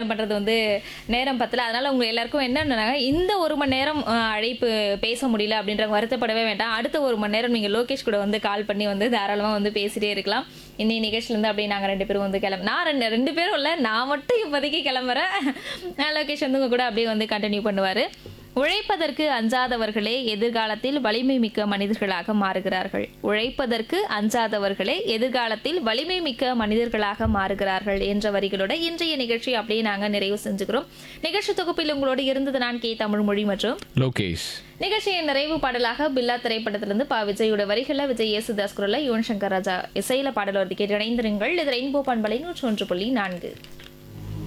நேரம் பண்றது வந்து நேரம் பத்தல அதனால உங்க எல்லாருக்கும் என்னன்னா இந்த ஒரு மணி நேரம் அஹ், அழைப்பு பேச முடியல அப்படின்ற வருத்தப்படவே வேண்டாம் அடுத்த ஒரு மணி நேரம் நீங்க லோகேஷ் கூட வந்து கால் பண்ணி வந்து தாராளமா வந்து பேசிட்டே இருக்கலாம் இன்னைய நிகழ்ச்சியில இருந்து அப்படியே நாங்க ரெண்டு பேரும் வந்து கிளம்ப நான் ரெண்டு ரெண்டு பேரும் இல்ல நான் மட்டும் இப்போதைக்கு கிளம்புறேன் நான் லோகேஷ் வந்து உங்க கூட அப்படியே வந்து கண்டினியூ பண்ணுவாரு உழைப்பதற்கு அஞ்சாதவர்களே எதிர்காலத்தில் வலிமை மிக்க மனிதர்களாக மாறுகிறார்கள் உழைப்பதற்கு அஞ்சாதவர்களே எதிர்காலத்தில் வலிமை மிக்க மனிதர்களாக மாறுகிறார்கள் என்ற வரிகளோட இன்றைய நிகழ்ச்சி அப்படியே நாங்க நிறைவு செஞ்சுக்கிறோம் நிகழ்ச்சி தொகுப்பில் உங்களோடு இருந்தது நான் கே தமிழ் மொழி மற்றும் லோகேஷ் நிகழ்ச்சியின் நிறைவு பாடலாக பில்லா திரைப்படத்திலிருந்து பா விஜயோட வரிகளை விஜய் யேசுதாஸ் குரல்ல யுவன் சங்கர் ராஜா இசையில பாடல் வருது கேட்டு இணைந்திருங்கள் இது ரெயின்போ பண்பலை நூற்றி ஒன்று புள்ளி நான்கு